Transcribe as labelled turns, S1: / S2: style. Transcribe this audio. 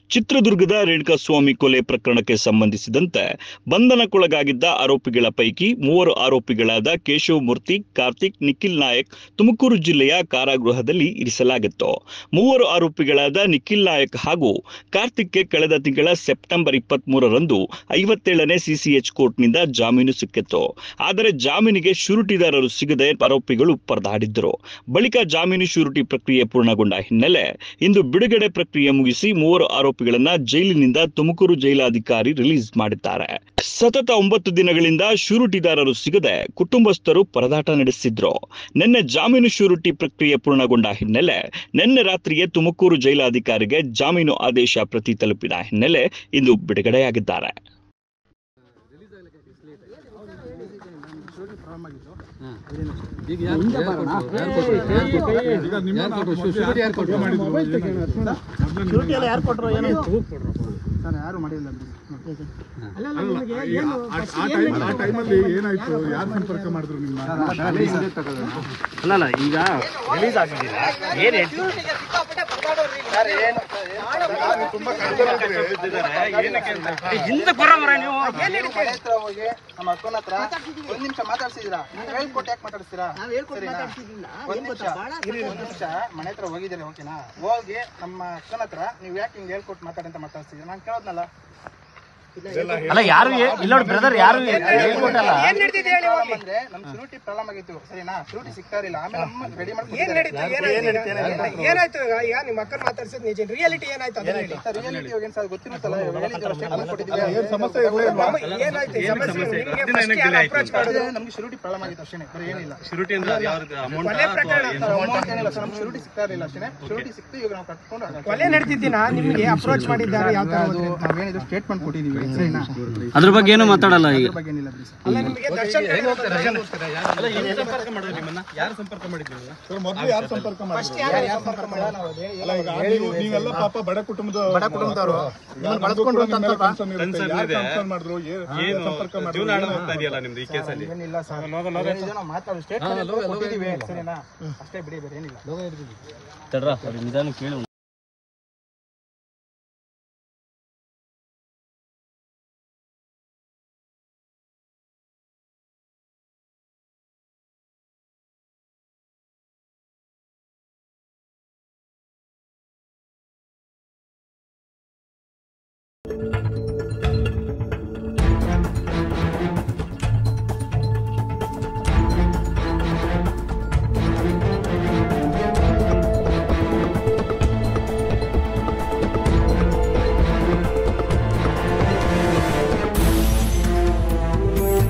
S1: ಚಿತ್ರದುರ್ಗದ ರೇಣುಕಾಸ್ವಾಮಿ ಕೊಲೆ ಪ್ರಕರಣಕ್ಕೆ ಸಂಬಂಧಿಸಿದಂತೆ ಬಂಧನಕ್ಕೊಳಗಾಗಿದ್ದ ಆರೋಪಿಗಳ ಪೈಕಿ ಮೂವರು ಆರೋಪಿಗಳಾದ ಕೇಶವ್ ಮೂರ್ತಿ ಕಾರ್ತಿಕ್ ನಿಖಿಲ್ ನಾಯಕ್ ತುಮಕೂರು ಜಿಲ್ಲೆಯ ಕಾರಾಗೃಹದಲ್ಲಿ ಇರಿಸಲಾಗಿತ್ತು ಮೂವರು ಆರೋಪಿಗಳಾದ ನಿಖಿಲ್ ನಾಯಕ್ ಹಾಗೂ ಕಾರ್ತಿಕ್ಗೆ ಕಳೆದ ತಿಂಗಳ ಸೆಪ್ಟೆಂಬರ್ ಇಪ್ಪತ್ತ್ ಮೂರರಂದು ಐವತ್ತೇಳನೇ ಸಿಸಿಎಚ್ ಕೋರ್ಟ್ನಿಂದ ಜಾಮೀನು ಸಿಕ್ಕಿತ್ತು ಆದರೆ ಜಾಮೀನಿಗೆ ಶೂರಿಟಿದಾರರು ಸಿಗದೆ ಆರೋಪಿಗಳು ಪರದಾಡಿದ್ದರು ಬಳಿಕ ಜಾಮೀನು ಶೂರಿಟಿ ಪ್ರಕ್ರಿಯೆ ಪೂರ್ಣಗೊಂಡ ಹಿನ್ನೆಲೆ ಇಂದು ಬಿಡುಗಡೆ ಪ್ರಕ್ರಿಯೆ ಮುಗಿಸಿ ಮೂವರು ಆರೋಪಿಗಳನ್ನ ಜೈಲಿನಿಂದ ತುಮಕೂರು ಜೈಲಾಧಿಕಾರಿ ರಿಲೀಸ್ ಮಾಡಿದ್ದಾರೆ ಸತತ ಒಂಬತ್ತು ದಿನಗಳಿಂದ ಶೂರಿಟಿದಾರರು ಸಿಗದೆ ಕುಟುಂಬಸ್ಥರು ಪರದಾಟ ನಡೆಸಿದ್ರು ನಿನ್ನೆ ಜಾಮೀನು ಶೂರಿಟಿ ಪ್ರಕ್ರಿಯೆ ಪೂರ್ಣಗೊಂಡ ಹಿನ್ನೆಲೆ ನಿನ್ನೆ ರಾತ್ರಿಯೇ ತುಮಕೂರು ಜೈಲಾಧಿಕಾರಿಗೆ ಜಾಮೀನು ಆದೇಶ ಪ್ರತಿ ತಲುಪಿದ ಹಿನ್ನೆಲೆ ಇಂದು ಬಿಡುಗಡೆಯಾಗಿದ್ದಾರೆ
S2: ಈಗ ಯಾರು ಯಾರು ಕೊಟ್ರು? ಯಾರು ಕೊಟ್ರು? ಯಾರು ಕೊಟ್ರು? ಶೂ- ಶೂರಿಟಿ ಯಾರು ಕೊಟ್ರು?
S3: ಶೂರಿಟಿ ಎಲ್ಲ ಯಾರು ಕೊಟ್ಟರು ಏನು
S4: ಸರ್ ಯಾರು ಮಾಡಿಲ್ಲ
S5: ಆ ಟೈಮಲ್ಲಿ ಏನಾಯ್ತು ಯಾರು ಸಂಪರ್ಕ ಮಾಡಿದ್ರು ನಿಮ್ಮ
S3: ಅಲ್ಲಲ್ಲ ಈಗ ರಿಲೀಸ್ ಆಗಿದ್ದೀರಾ ಏನು ಹೇಳ್ತೀವಿ ಹಿಂದೆ ಬರೋವರ ನೀವು
S4: ಮನೆ ಹತ್ರ ಹೋಗಿ ನಮ್ಮ ಅಕ್ಕನ ಹತ್ರ ಒಂದ್ ನಿಮಿಷ ಮಾತಾಡ್ಸಿದೀರಾ ನೀವು ಹೇಳ್ಕೊಟ್ಟು ಯಾಕೆ ಮಾತಾಡ್ತೀರಾ ಸರಿನಾ? ಒಂದ್ ನಿಮಿಷ ಇರಿ, ಒಂದ್ ನಿಮಿಷ ಮನೆ ಹತ್ರ ಹೋಗಿದ್ದೀರಿ ಓಕೆನಾ ಹೋಗಿ ನಮ್ಮ ಅಕ್ಕನ ಹತ್ರ ನೀವು ಯಾಕೆ ಹಿಂಗೆ ಹೇಳ್ಕೊಟ್ಟು ಮಾತಾಡಂತ ಮಾತಾಡ್ಸಿದೀರಾ ನಾನು ಕೇಳೋದ್ನಲ್ಲ
S3: ಅಲ್ಲ ಯಾರು ಹೇ- ಇಲ್ಲ ನೋಡಿ ಬ್ರದರ್ ಯಾರು ಹೇಳ್ಕೊಟ್ಟಲ್ಲ
S4: ಪ್ರಾಬ್ಲಮ್ ಅಂದ್ರೆ ನಮ್ ಶುರುಟಿ ಪ್ರಾಬ್ಲಮ್ ಆಗಿತ್ತು ಸರಿನಾ ಶುರುಟಿ ಸಿಗ್ತಾ ಇರಲಿಲ್ಲ ಆಮೇಲೆ ನಮ್ಮ ರೆಡಿ
S6: ಏನಾಯ್ತು ಈಗ ಈಗ ನಿಮ್ಮ ಅಕ್ಕನ ಮಾತಾಡ್ಸಿದ್ ನಿಜ ರಿಯಾಲಿಟಿ ಏನಾಯ್ತು ಅದನ್ನ ಹೇಳಿ
S4: ರಿಯಾಲಿಟಿ ಏನ್ ಸರ್ ಗೊತ್ತಿರುತ್ತಲ್ಲ ಹೇಳಿದ್ದೀರಾ ಸ್ಟೇಟ್ಮೆಂಟ್ ಕೊಟ್ಟಿದ್ದೀರಾ
S5: ಏನ್ ಸಮಸ್ಯೆ ಇರ್ಲಿಲ್ವಾ?
S6: ಏನಾಯ್ತು ಈ ಸಮಸ್ಯೆ ನಿಮ್ಗೆ first ಯಾರು approach ಮಾಡಿದ್ರು?
S4: ಅದೇ ನಮ್ಗೆ ಶುರುಟಿ ಪ್ರಾಬ್ಲಮ್ ಆಗಿತ್ತು ಅಷ್ಟೇ ಬೇರೆ ಏನಿಲ್ಲ
S6: ಕೊಲೆ ಪ್ರಕರಣ
S4: ಅಮೌಂಟ್ ಏನಿಲ್ಲ ಸರ್ ನಮ್ಗೆ ಶುರುಟಿ ಸಿಗ್ತಾ ಇರಲಿಲ್ಲ ಅಷ್ಟೇ ಶುರುಟಿ ಸಿಕ್ತು ಈಗ ನಾವು ಕಟ್ಕೊಂಡು ಹಾಗಾಗ್ತದೆ.
S6: ಕೊಲೆ ನಡೆದಿದ್ದಿನ ನಿಮ್ಗೆ ಅಪ್ರೋಚ್ ಮಾಡಿದ್ದಾರೆ ಯಾವ ತರ
S4: ಅದು ನಾವೇನಿದ್ರು ಸ್ಟೇಟ್ಮೆಂಟ್ ಕೊಟ್ಟಿದ್ದೀವಿ ಸರಿನಾ
S2: ಅದ್ರ ಬಗ್ಗೆ ಏನು ಮಾತಾಡಲ್ಲ ಈಗ
S4: ಅದ್ರ ಬಗ್ಗೆ ಏನಿಲ್ಲ ಬಿಡಿ ಸರ್
S6: ಅಲ್ಲ ನಿಮ್ಗೆ ದರ್ಶನ್
S5: ಸರ್ ಮೊದಲು ಯಾರು ಸಂಪರ್ಕ ಮಾಡಿದ್ರು
S4: ಯಾರು ಸಂಪರ್ಕ ಮಾಡಿಲ್ಲ ನಾವು ಅದೇ
S5: ಅಲ್ಲ ಈಗ ನೀವು ನೀವೆಲ್ಲ ಪಾಪ ಬಡ ಕುಟುಂಬದ
S4: ಬಡ ಕುಟುಂಬದವರು
S5: ನಿಮ್ಮನ್ನ ಬಳಸ್ಕೊಂಡು ಕನ್ಸರ್ನ್ ಇರುತ್ತೆ ಯಾರು ಕನ್ಸರ್ನ್ ಮಾಡಿದ್ರು ಏನು ಸಂಪರ್ಕ ಮಾಡಿದ್ರು
S4: ಏನಿಲ್ಲ ಸರ್ ಏನಿದೆ ನಾವು ಮಾತಾಡೋ ಸ್ಟೇಟ್ಮೆಂಟ್ ಕೊಟ್ಟಿದ್ದೀವಿ ಸರಿನಾ ಅಷ್ಟೇ ಬಿಡಿ ಬೇರೆ ಏನಿಲ್ಲ
S2: ತಡ್ರ ನಿಧಾನ ಕೇಳು